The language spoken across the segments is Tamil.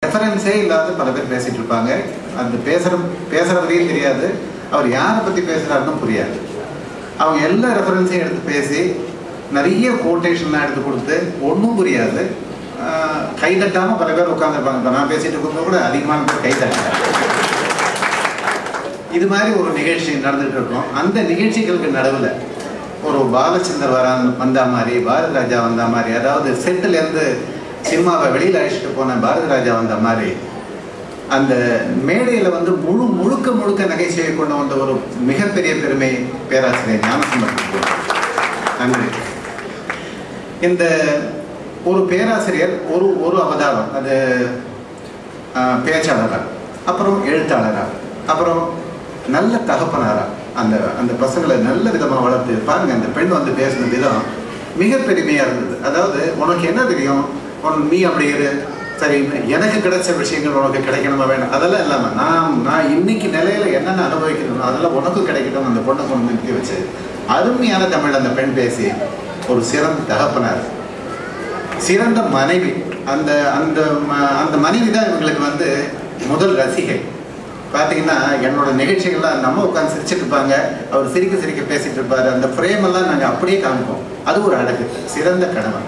ரெஃபரன்ஸே இல்லாத பல பேர் பேசிட்டு இருப்பாங்க அந்த பேசுற பேசுறவரையும் தெரியாது அவர் யாரை பத்தி பேசுறாருன்னு புரியாது அவங்க எல்லா ரெஃபரன்ஸையும் எடுத்து பேசி நிறைய கோட்டேஷன்லாம் எடுத்து கொடுத்து ஒன்றும் புரியாது ஆஹ் கை தட்டாம பல பேர் உட்காந்துருப்பாங்க இப்போ நான் பேசிட்டு இருக்கும்போது கூட அதிகமான பேர் கை தட்டாங்க இது மாதிரி ஒரு நிகழ்ச்சி நடந்துட்டு இருக்கோம் அந்த நிகழ்ச்சிகளுக்கு நடுவில் ஒரு பாலச்சந்தர் வரா வந்தா மாதிரி பாரதி ராஜா வந்தா மாதிரி அதாவது செட்டில் இருந்து சினிமாவை வெளியில் அழைச்சிட்டு போன பாரதி ராஜா வந்த மாதிரி அந்த மேடையில் வந்து முழு முழுக்க முழுக்க நகைச்சுவை கொண்டு வந்த ஒரு மிகப்பெரிய பெருமை பேராசிரியர் ஞானசுந்தர் நன்றி இந்த ஒரு பேராசிரியர் ஒரு ஒரு அவதாரம் அது ஆஹ், பேச்சாளரா அப்புறம் எழுத்தாளரா அப்புறம் நல்ல தகப்பனாரா அந்த அந்த பசங்களை நல்ல விதமாக வளர்த்து பாருங்க அந்த பெண் வந்து பேசின விதம் மிக பெருமையா இருந்தது அதாவது உனக்கு என்ன தெரியும் உன் நீ அப்படி இரு சரி எனக்கு கிடைச்ச விஷயங்கள் உனக்கு கிடைக்கணுமா வேணும் அதெல்லாம் இல்லாம நான் நான் இன்னைக்கு நிலையில என்னென்ன அனுபவிக்கணும் அதெல்லாம் உனக்கும் கிடைக்கட்டும் அந்த பொண்ணை கொண்டு நிறுத்தி வச்சு அருமையான தமிழ் அந்த பெண் பேசி ஒரு சிறந்த தகப்பனார் சிறந்த மனைவி அந்த அந்த ம- அந்த மனைவி தான் இவங்களுக்கு வந்து முதல் ரசிகை பார்த்தீங்கன்னா என்னோட நிகழ்ச்சிகள்லாம் நம்ம உட்காந்து சிரிச்சிட்டு இருப்பாங்க அவர் சிரிக்க சிரிக்க பேசிட்டு இருப்பாரு அந்த ஃப்ரேம் எல்லாம் நாங்கள் அப்படியே காமிப்போம் அது ஒரு அழகு சிறந்த கணவன்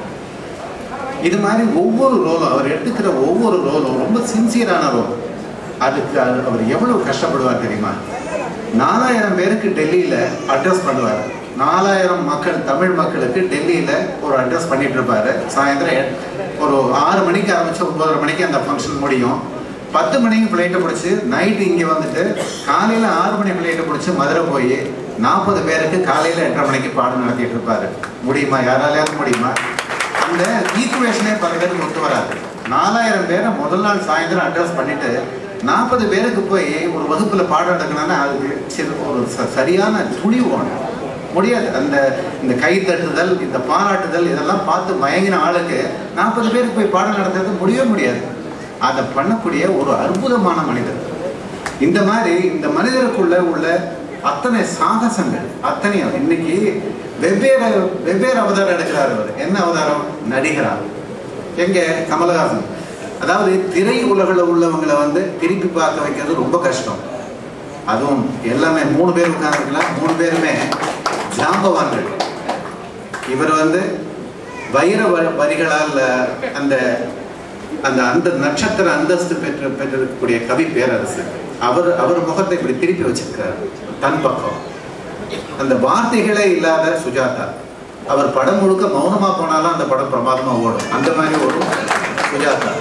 இது மாதிரி ஒவ்வொரு ரோலும் அவர் எடுத்துக்கிற ஒவ்வொரு ரோலும் ரொம்ப சின்சியரான ரோல் அதுக்கு அது- அவர் எவ்வளவு கஷ்டப்படுவார் தெரியுமா நாலாயிரம் பேருக்கு டெல்லியில அட்ரஸ் பண்ணுவார் நாலாயிரம் மக்கள் தமிழ் மக்களுக்கு டெல்லியில ஒரு அட்ரஸ் பண்ணிட்டு இருப்பாரு சாயந்தரம் எ- ஒரு ஆறு மணிக்கு ஆரம்பிச்சு ஒன்பதரை மணிக்கு அந்த ஃபங்க்ஷன் முடியும் பத்து மணிக்கு ஃப்ளைட்டை பிடிச்சி நைட்டு இங்கே வந்துட்டு காலையில் ஆறு மணி ஃப்ளைட்டை பிடிச்சி மதுரை போய் நாற்பது பேருக்கு காலையில் எட்டரை மணிக்கு பாடம் நடத்திட்டு இருப்பாரு முடியுமா யாராலையாவது முடியுமா அந்த ஈக்குவேஷனே பல பேருக்கு ஒத்து வராது நாலாயிரம் பேரை முதல் நாள் சாயந்தரம் அட்ரஸ் பண்ணிட்டு நாற்பது பேருக்கு போய் ஒரு வகுப்புல பாடம் எடுக்கணும்னா அதுக்கு சிறு ஒரு ச- சரியான துணிவு வேணும் முடியாது அந்த இந்த கை தட்டுதல் இந்த பாராட்டுதல் இதெல்லாம் பார்த்து மயங்கின ஆளுக்கு நாற்பது பேருக்கு போய் பாடம் நடத்துறது முடியவே முடியாது அதை பண்ணக்கூடிய ஒரு அற்புதமான மனிதர் இந்த மாதிரி இந்த மனிதருக்குள்ள உள்ள அத்தனை சாகசங்கள் அத்தனையும் இன்னைக்கு வெவ்வேறு வெவ்வேறு அவதாரம் எடுக்கிறார் அவர் என்ன அவதாரம் நடிகரா எங்க கமலஹாசன் அதாவது திரை உலகில் உள்ளவங்களை வந்து திருப்பி பார்க்க வைக்கிறது ரொம்ப கஷ்டம் அதுவும் எல்லாமே மூணு பேர் உட்கார்ந்துருக்கலாம் மூணு பேருமே ஜாம்பவான்கள் இவர் வந்து வைர வ- வரிகளால் அந்த அந்த அந்த நட்சத்திர அந்தஸ்து பெற்று பெற்றிருக்கக்கூடிய கவி பேரரசு அவர் அவர் முகத்தை இப்படி திருப்பி வச்சிருக்கார் தன் பக்கம் அந்த வார்த்தைகளே இல்லாத சுஜாதா அவர் படம் முழுக்க மௌனமா போனாலும் அந்த படம் பிரமாதமா ஓடும் அந்த மாதிரி ஒரு சுஜாதா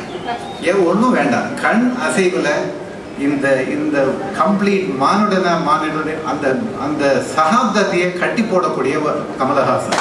ஏன் ஒன்றும் வேண்டாம் கண் அசைவுல இந்த இந்த கம்ப்ளீட் மானுடன மானுட அந்த அந்த சகாப்தத்தையே கட்டி போடக்கூடிய ஒரு கமலஹாசன்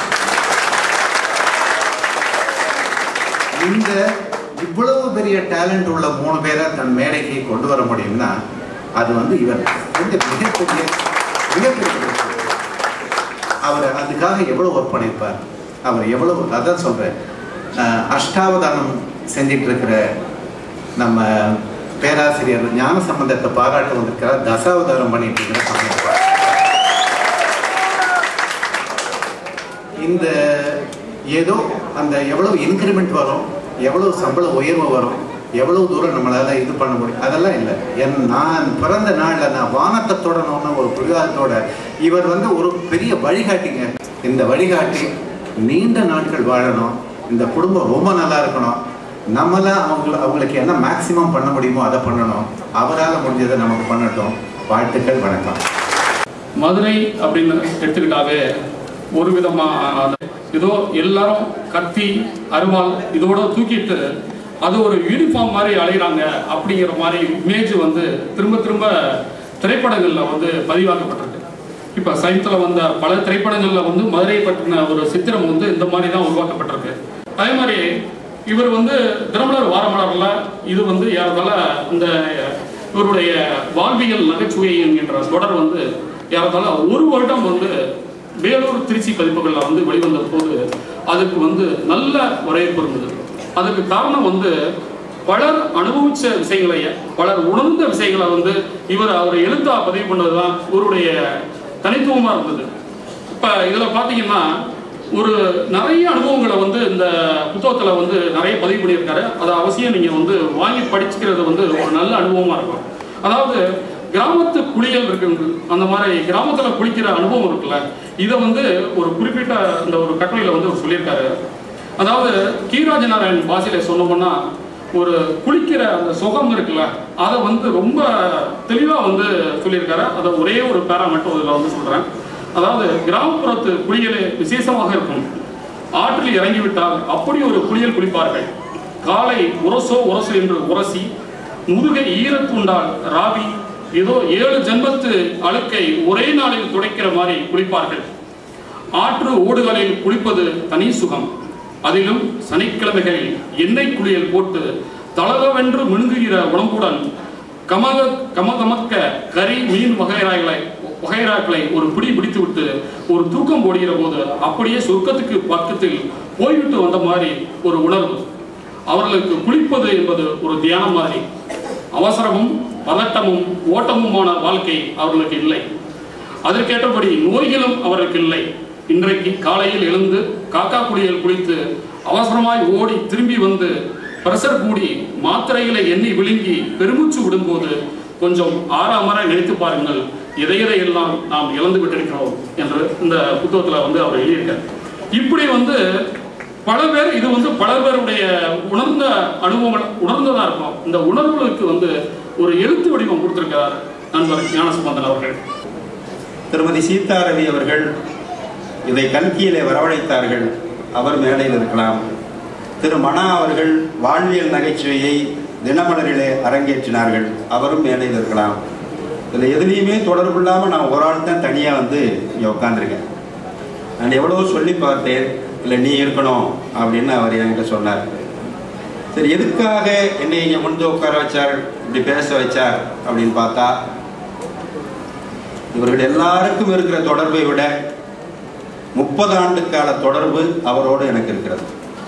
இந்த இவ்வளவு பெரிய டேலண்ட் உள்ள மூணு பேரை தன் மேடைக்கு கொண்டு வர முடியும்னா அது வந்து இவர் வந்து மிகப்பெரிய மிகப்பெரிய விஷயம். அவர் அதுக்காக எவ்வளவு ஒர்க் பண்ணியிருப்பார் அவர் எவ்வளவு அதான் சொல்றேன் அஹ், அஷ்டாவதானம் செஞ்சிட்டு இருக்கிற நம்ம பேராசிரியர் ஞான சம்பந்தத்தை பாராட்ட வந்திருக்கிறார் தசாவதாரம் பண்ணிட்டு இருக்கிற சம்பந்தம் இந்த ஏதோ அந்த எவ்வளவு இன்க்ரிமெண்ட் வரும் எவ்வளவு சம்பள உயர்வு வரும் எவ்வளவு தூரம் நம்மளால இது பண்ண முடியும் அதெல்லாம் இல்லை என் நான் பிறந்த நாள்ல நான் வானத்தை தொடணும்னு ஒரு புரியாதத்தோட இவர் வந்து ஒரு பெரிய வழிகாட்டிங்க இந்த வழிகாட்டி நீண்ட நாட்கள் வாழணும் இந்த குடும்பம் ரொம்ப நல்லா இருக்கணும் நம்மள அவங்க அவங்களுக்கு என்ன மேக்சிமம் பண்ண முடியுமோ அதை பண்ணணும் அவரால் முடிஞ்சதை நமக்கு பண்ணட்டும் வாழ்த்துக்கள் வணக்கம் மதுரை அப்படின்னு எடுத்துக்கிட்டாவே ஒரு விதமான ஏதோ எல்லாரும் கத்தி அருவாள் இதோட தூக்கிட்டு அது ஒரு யூனிஃபார்ம் மாதிரி அலைகிறாங்க அப்படிங்கிற மாதிரி இமேஜ் வந்து திரும்ப திரும்ப திரைப்படங்களில் வந்து பதிவாக்கப்பட்டிருக்கு இப்போ சமீபத்தில் வந்த பல திரைப்படங்களில் வந்து மதுரை பற்றின ஒரு சித்திரம் வந்து இந்த மாதிரி தான் உருவாக்கப்பட்டிருக்கு அதே மாதிரி இவர் வந்து தினமலர் வாரமலரில் இது வந்து ஏறதால இந்த இவருடைய வாழ்வியல் நகைச்சுவை என்கின்ற தொடர் வந்து ஏறதால ஒரு வருடம் வந்து வேலூர் திருச்சி பதிப்புகளில் வந்து வெளிவந்த போது அதுக்கு வந்து நல்ல வரவேற்பு இருந்தது அதுக்கு காரணம் வந்து பலர் அனுபவிச்ச விஷயங்களை பலர் உணர்ந்த விஷயங்களை வந்து இவர் அவர் எழுத்தா பதிவு பண்ணது தான் இவருடைய தனித்துவமாக இருந்தது இப்போ இதில் பார்த்தீங்கன்னா ஒரு நிறைய அனுபவங்களை வந்து இந்த புத்தகத்தில் வந்து நிறைய பதிவு பண்ணியிருக்காரு அதை அவசியம் நீங்கள் வந்து வாங்கி படிச்சுக்கிறது வந்து ஒரு நல்ல அனுபவமாக இருக்கும் அதாவது கிராமத்து குளியல் இருக்கு அந்த மாதிரி கிராமத்தில் குளிக்கிற அனுபவம் இருக்குல்ல இதை வந்து ஒரு குறிப்பிட்ட இந்த ஒரு கட்டுரையில் வந்து அவர் சொல்லியிருக்காரு அதாவது கீராஜ நாராயண் பாஷையில சொன்னோம்னா ஒரு குளிக்கிற அந்த சுகம் இருக்குல்ல அதை வந்து ரொம்ப தெளிவாக வந்து சொல்லியிருக்காரு அதை ஒரே ஒரு பேரா மட்டும் இதில் வந்து சொல்கிறேன் அதாவது கிராமப்புறத்து குளியலே விசேஷமாக இருக்கும் ஆற்றில் இறங்கிவிட்டால் அப்படி ஒரு குளியல் குளிப்பார்கள் காலை உரசோ உரசு என்று உரசி முதுகை ஈரத்துண்டால் ராவி ஏதோ ஏழு ஜென்மத்து அழுக்கை ஒரே நாளில் துடைக்கிற மாதிரி குளிப்பார்கள் ஆற்று ஓடுகளில் குளிப்பது தனி சுகம் அதிலும் சனிக்கிழமைகளில் எண்ணெய் குளியல் போட்டு தளதவென்று மினுங்குகிற உடம்புடன் கமக கமகமக்க கறி மீன் வகைராய்களை வகைராக்களை ஒரு பிடி பிடித்துவிட்டு ஒரு தூக்கம் போடுகிற போது அப்படியே சொர்க்கத்துக்கு பக்கத்தில் போய்விட்டு வந்த மாதிரி ஒரு உணர்வு அவர்களுக்கு குளிப்பது என்பது ஒரு தியானம் மாதிரி அவசரமும் பதட்டமும் ஓட்டமுமான வாழ்க்கை அவர்களுக்கு இல்லை அதற்கேற்றபடி நோய்களும் அவருக்கு இல்லை இன்றைக்கு காலையில் எழுந்து காக்கா குளியல் குளித்து அவசரமாய் ஓடி திரும்பி வந்து பிரஷர் கூடி மாத்திரைகளை எண்ணி விழுங்கி பெருமூச்சு விடும்போது கொஞ்சம் ஆறாமற நினைத்து பாருங்கள் எதை எதையெல்லாம் நாம் இழந்து விட்டிருக்கிறோம் என்று இந்த புத்தகத்தில் வந்து அவர் எழுதியிருக்கார் இப்படி வந்து பல பேர் இது வந்து பல பேருடைய உணர்ந்த அனுபவங்கள் உணர்ந்ததா இருக்கும் இந்த உணர்வுகளுக்கு வந்து ஒரு எழுத்து வடிவம் கொடுத்திருக்கிறார் நண்பர் ஞானசம்பந்தன் அவர்கள் திருமதி சீதாரவி அவர்கள் இதை கல்கியிலே வரவழைத்தார்கள் அவர் மேடையில் இருக்கலாம் திரு மனா அவர்கள் வாழ்வியல் நகைச்சுவையை தினமலரிலே அரங்கேற்றினார்கள் அவரும் மேடையில் இருக்கலாம் இதில் எதுலேயுமே தொடர்பு இல்லாமல் நான் ஒரு ஆள் தான் தனியாக வந்து இங்கே உட்காந்துருக்கேன் நான் எவ்வளவோ சொல்லி பார்த்தேன் இல்லை நீ இருக்கணும் அப்படின்னு அவர் என்கிட்ட சொன்னார் சரி எதுக்காக என்னை இங்கே முன்பு உட்கார வச்சார் இப்படி பேச வச்சார் அப்படின்னு பார்த்தா இவர்கள் எல்லாருக்கும் இருக்கிற தொடர்பை விட முப்பது ஆண்டு கால தொடர்பு அவரோடு எனக்கு இருக்கிறது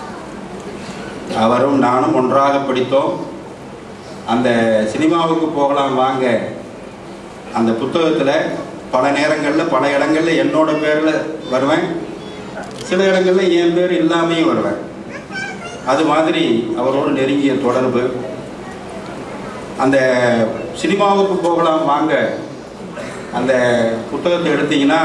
அவரும் நானும் ஒன்றாக படித்தோம் அந்த சினிமாவுக்கு போகலாம் வாங்க அந்த புத்தகத்தில் பல நேரங்களில் பல இடங்களில் என்னோட பேரில் வருவேன் சில இடங்களில் என் பேர் இல்லாமையும் வருவேன் அது மாதிரி அவரோடு நெருங்கிய தொடர்பு அந்த சினிமாவுக்கு போகலாம் வாங்க அந்த புத்தகத்தை எடுத்தீங்கன்னா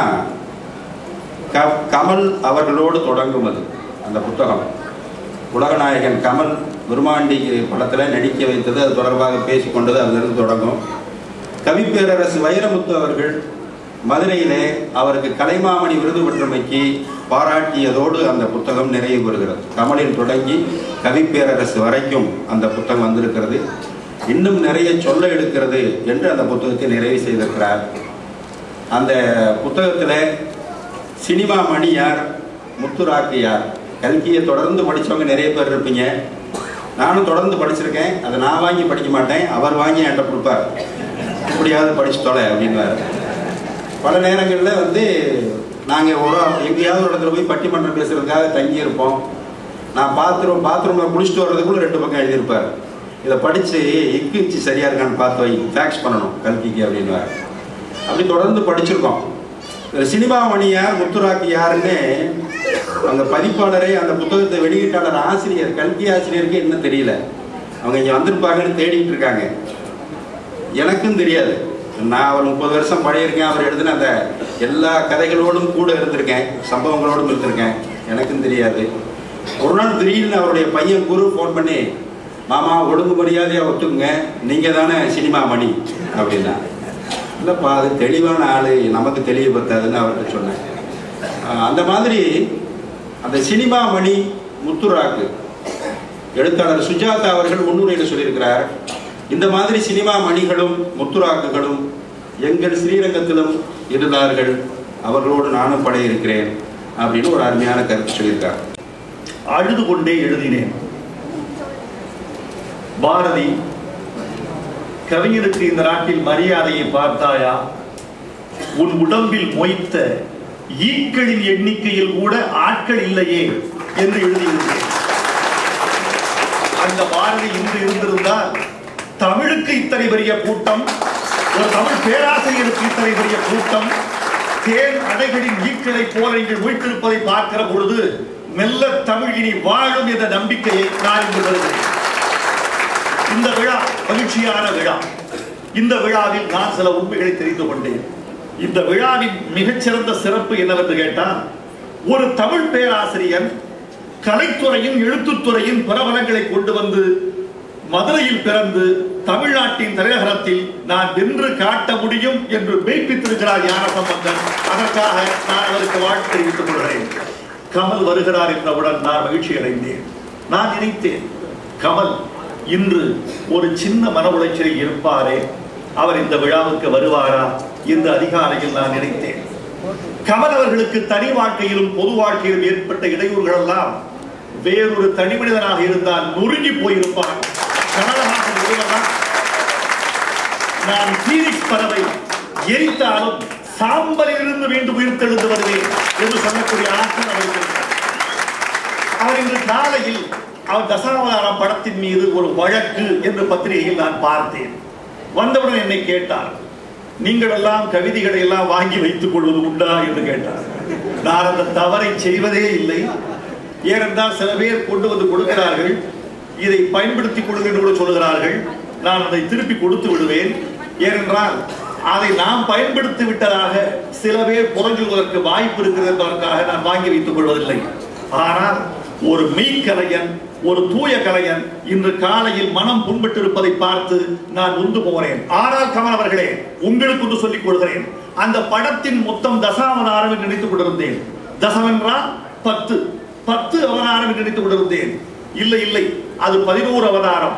க கமல் அவர்களோடு தொடங்கும் அது அந்த புத்தகம் உலகநாயகன் கமல் விருமாண்டி படத்தில் நடிக்க வைத்தது அது தொடர்பாக பேசிக்கொண்டது அதிலிருந்து தொடங்கும் கவிப்பேரரசு வைரமுத்து அவர்கள் மதுரையிலே அவருக்கு கலைமாமணி விருது பெற்றமைக்கு பாராட்டியதோடு அந்த புத்தகம் நிறைவு பெறுகிறது கமலில் தொடங்கி கவிப்பேரரசு வரைக்கும் அந்த புத்தகம் வந்திருக்கிறது இன்னும் நிறைய சொல்ல எடுக்கிறது என்று அந்த புத்தகத்தை நிறைவு செய்திருக்கிறார் அந்த புத்தகத்தில் சினிமா மணி யார் முத்துராக்கு யார் கல்கியை தொடர்ந்து படித்தவங்க நிறைய பேர் இருப்பீங்க நானும் தொடர்ந்து படிச்சிருக்கேன் அதை நான் வாங்கி படிக்க மாட்டேன் அவர் வாங்கி என்கிட்ட கொடுப்பார் இப்படியாவது படிச்சு தொலை அப்படின்வார் பல நேரங்களில் வந்து நாங்கள் ஒரு எங்கேயாவது ஒரு இடத்துல போய் பட்டிமன்றம் பேசுறதுக்காக தங்கியிருப்போம் நான் பாத்ரூம் பாத்ரூமில் குளிச்சுட்டு வர்றதுக்குள்ள ரெண்டு பக்கம் எழுதியிருப்பார் இதை படித்து இக்கு இச்சு சரியாக இருக்கான்னு பார்த்து வை ஃபேக்ஸ் பண்ணணும் கல்கிக்கு அப்படின்வார் அப்படி தொடர்ந்து படிச்சிருக்கோம் இதுல சினிமா மணி யார் முத்துராக்கு யாருன்னு அந்த பதிப்பாளரே அந்த புத்தகத்தை வெளியீட்டாளர் ஆசிரியர் கல்கி ஆசிரியருக்கு என்ன தெரியல அவங்க இங்கே வந்திருப்பாங்கன்னு தேடிட்டு இருக்காங்க எனக்கும் தெரியாது நான் அவர் முப்பது வருஷம் பழையிருக்கேன் அவர் எழுதின அந்த எல்லா கதைகளோடும் கூட இருந்திருக்கேன் சம்பவங்களோடும் இருந்திருக்கேன் எனக்கும் தெரியாது ஒரு நாள் திடீர்னு அவருடைய பையன் குரு ஃபோன் பண்ணி மாமா ஒழுங்கு மரியாதையாக ஒத்துக்குங்க நீங்கள் தானே சினிமா மணி அப்படின்னா இல்லைப்பா அது தெளிவான ஆள் நமக்கு தெளிவுபடுத்தாதுன்னு அவர்கிட்ட சொன்னேன் ஆஹ் அந்த மாதிரி அந்த சினிமா மணி முத்துராக்கு எழுத்தாளர் சுஜாதா அவர்கள் முன்னுரையில் சொல்லியிருக்கிறார் இந்த மாதிரி சினிமா மணிகளும் முத்துராக்குகளும் எங்கள் ஸ்ரீரங்கத்திலும் இருந்தார்கள் அவர்களோடு நானும் படைய இருக்கிறேன் அப்படின்னு ஒரு அருமையான கருத்து சொல்லியிருக்கார் அழுது கொண்டே எழுதினேன் பாரதி கவிஞருக்கு இந்த நாட்டில் மரியாதையை பார்த்தாயா உன் உடம்பில் மொய்த்த ஈக்களின் எண்ணிக்கையில் கூட ஆட்கள் இல்லையே என்று எழுதியிருந்தேன் அந்த பாரதி இன்று இருந்திருந்தால் தமிழுக்கு இத்தனை பெரிய கூட்டம் ஒரு தமிழ் பேராசிரியருக்கு இத்தனை பெரிய கூட்டம் தேன் அடைகளின் ஈக்களை போல நீங்கள் மொய்த்திருப்பதை பார்க்கிற பொழுது மெல்ல தமிழ் இனி வாழும் என்ற நம்பிக்கையை நான் இங்கு வருகிறேன் இந்த விழா மகிழ்ச்சியான விழா இந்த விழாவில் நான் சில உண்மைகளை தெரிந்து கொண்டேன் இந்த விழாவின் மிகச்சிறந்த சிறப்பு என்னவென்று கேட்டால் ஒரு தமிழ் பேராசிரியர் கலைத்துறையின் எழுத்துத்துறையின் பிரபலங்களை கொண்டு வந்து மதுரையில் பிறந்து தமிழ்நாட்டின் தலைநகரத்தில் நான் வென்று காட்ட முடியும் என்று மெய்ப்பித்திருக்கிறார் ஞானசம்பந்தன் அதற்காக நான் அவருக்கு வாழ்த்து தெரிவித்துக் கொள்கிறேன் கமல் வருகிறார் என்றவுடன் நான் மகிழ்ச்சி அடைந்தேன் நான் நினைத்தேன் கமல் இன்று ஒரு சின்ன மன உளைச்சலில் இருப்பாரே அவர் இந்த விழாவுக்கு வருவாரா என்று அதிகாலையில் நான் நினைத்தேன் கமல் அவர்களுக்கு தனி வாழ்க்கையிலும் பொது வாழ்க்கையிலும் ஏற்பட்ட இடையூறுகள் எல்லாம் வேறொரு தனி மனிதனாக இருந்தால் நொறுங்கி போயிருப்பார் கமலஹாசன் ஒருவர்தான் நான் பீனிக்ஸ் பறவை எரித்தாலும் சாம்பலில் இருந்து மீண்டும் உயிர்த்தெழுந்து வருவேன் என்று சொல்லக்கூடிய ஆற்றல் அவருக்கு இருக்கிறது. அவர் இன்று காலையில் அவர் தசாவதாரம் படத்தின் மீது ஒரு வழக்கு என்று பத்திரிகையில் நான் பார்த்தேன் வந்தவுடன் என்னை கேட்டார் நீங்கள் எல்லாம் கவிதைகளை எல்லாம் வாங்கி வைத்துக் கொள்வது உண்டா என்று கேட்டார் நான் அந்த தவறை செய்வதே இல்லை ஏனென்றால் சில பேர் கொண்டு வந்து கொடுக்கிறார்கள் இதை பயன்படுத்திக் கொள்ளுங்கள் என்று கூட சொல்கிறார்கள் நான் அதை திருப்பி கொடுத்து விடுவேன் ஏனென்றால் அதை நாம் பயன்படுத்தி விட்டதாக சில பேர் புறஞ்சுவதற்கு வாய்ப்பு இருக்கிறது என்பதற்காக நான் வாங்கி வைத்துக் கொள்வதில்லை ஆனால் ஒரு மெய்க்கலைஞன் ஒரு தூய கலைஞன் இன்று காலையில் மனம் புண்பட்டு இருப்பதை பார்த்து நான் உந்து போகிறேன் ஆனால் கமல் அவர்களே உங்களுக்கு ஒன்று சொல்லிக் கொள்கிறேன் அந்த படத்தின் மொத்தம் தசாவதாரம் என்று நினைத்துக் கொண்டிருந்தேன் தசம் என்றால் பத்து பத்து அவதாரம் என்று நினைத்துக் கொண்டிருந்தேன் இல்லை இல்லை அது பதினோரு அவதாரம்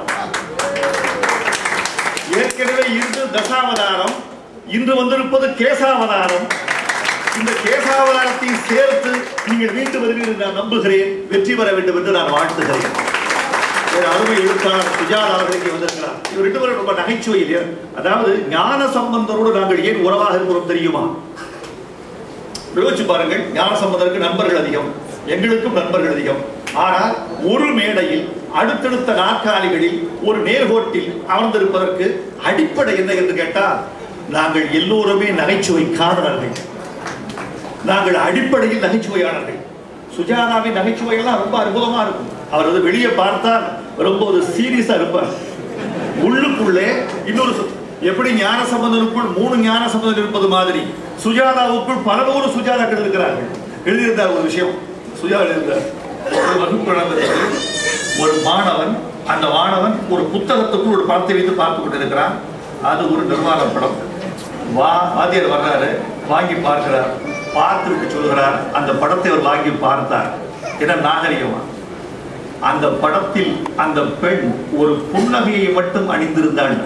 ஏற்கனவே இன்று தசாவதாரம் இன்று வந்திருப்பது கேசாவதாரம் இந்த கேசாவதாரத்தை சேர்த்து நீங்கள் மீண்டு வருவீர்கள் என்று நான் நம்புகிறேன் வெற்றி பெற வேண்டும் என்று நான் வாழ்த்துகிறேன் ஒரு அருமை எழுத்தாளர் சுஜாதா அவர்கள் இங்கே வந்திருக்கிறார் இவர் ரெண்டு பேரும் ரொம்ப நகைச்சுவை இல்லையா அதாவது ஞான சம்பந்தரோடு நாங்கள் ஏன் உறவாக இருக்கிறோம் தெரியுமா யோசிச்சு பாருங்கள் ஞான சம்பந்தருக்கு நண்பர்கள் அதிகம் எங்களுக்கும் நண்பர்கள் அதிகம் ஆனால் ஒரு மேடையில் அடுத்தடுத்த நாற்காலிகளில் ஒரு நேர்கோட்டில் அமர்ந்திருப்பதற்கு அடிப்படை என்ன என்று கேட்டால் நாங்கள் எல்லோருமே நகைச்சுவை காதலர்கள் நாங்கள் அடிப்படையில் நகைச்சுவையாளர்கள் சுஜாதாவின் நகைச்சுவை எல்லாம் ரொம்ப அற்புதமா இருக்கும் அவர் வந்து வெளியே பார்த்தால் ரொம்ப ஒரு சீரியஸா இருப்பார் உள்ளுக்குள்ளே இன்னொரு சு- எப்படி ஞான சம்பந்தனுக்குள் மூணு ஞான சம்பந்தம் இருப்பது மாதிரி சுஜாதாவுக்குள் பல நூறு சுஜாதாக்கள் இருக்கிறார்கள் எழுதியிருந்தார் ஒரு விஷயம் சுஜாதா எழுதியிருந்தார் ஒரு வகுப்பு நடந்தது ஒரு மாணவன் அந்த மாணவன் ஒரு புத்தகத்துக்குள் ஒரு படத்தை வைத்து பார்த்து கொண்டிருக்கிறான் அது ஒரு நிர்வாண படம் வா வாத்தியார் வர்றாரு வாங்கி பார்க்கிறார் பார்த்து விட்டு சொல்கிறார் அந்த படத்தை அவர் வாங்கி பார்த்தார் என்ன நாகரிகமா அந்த படத்தில் அந்த பெண் ஒரு புன்னகையை மட்டும் அணிந்திருந்தாள்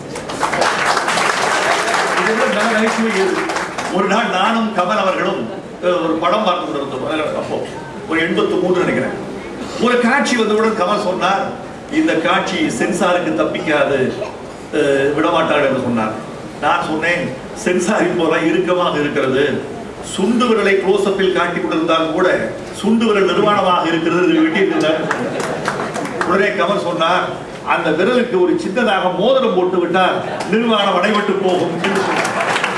இதெல்லாம் நல்ல நகைச்சுவை இது. ஒரு நாள் நானும் கமல் அவர்களும் அஹ், ஒரு படம் பார்த்து கொண்டிருந்தோம் அதில் அப்போ ஒரு எண்பத்து மூன்று நினைக்கிறேன் ஒரு காட்சி வந்தவுடன் கமல் சொன்னார் இந்த காட்சி சென்சாருக்கு தப்பிக்காது அஹ், விடமாட்டார்கள் என்று சொன்னார் நான் சொன்னேன் சென்சார் இப்போலாம் இறுக்கமாக இருக்கிறது சுண்டு விரலை க்ளோஸ்அப்பில் காட்டி கொண்டிருந்தாலும் கூட சுண்டு விரல் நிர்வாணமாக இருக்கிறது இது வெட்டியிருந்தார் உடனே கமல் சொன்னார் அந்த விரலுக்கு ஒரு சின்னதாக மோதிரம் போட்டு விட்டால் நிர்வாணம் அடைபட்டு போகும் என்று சொன்னார்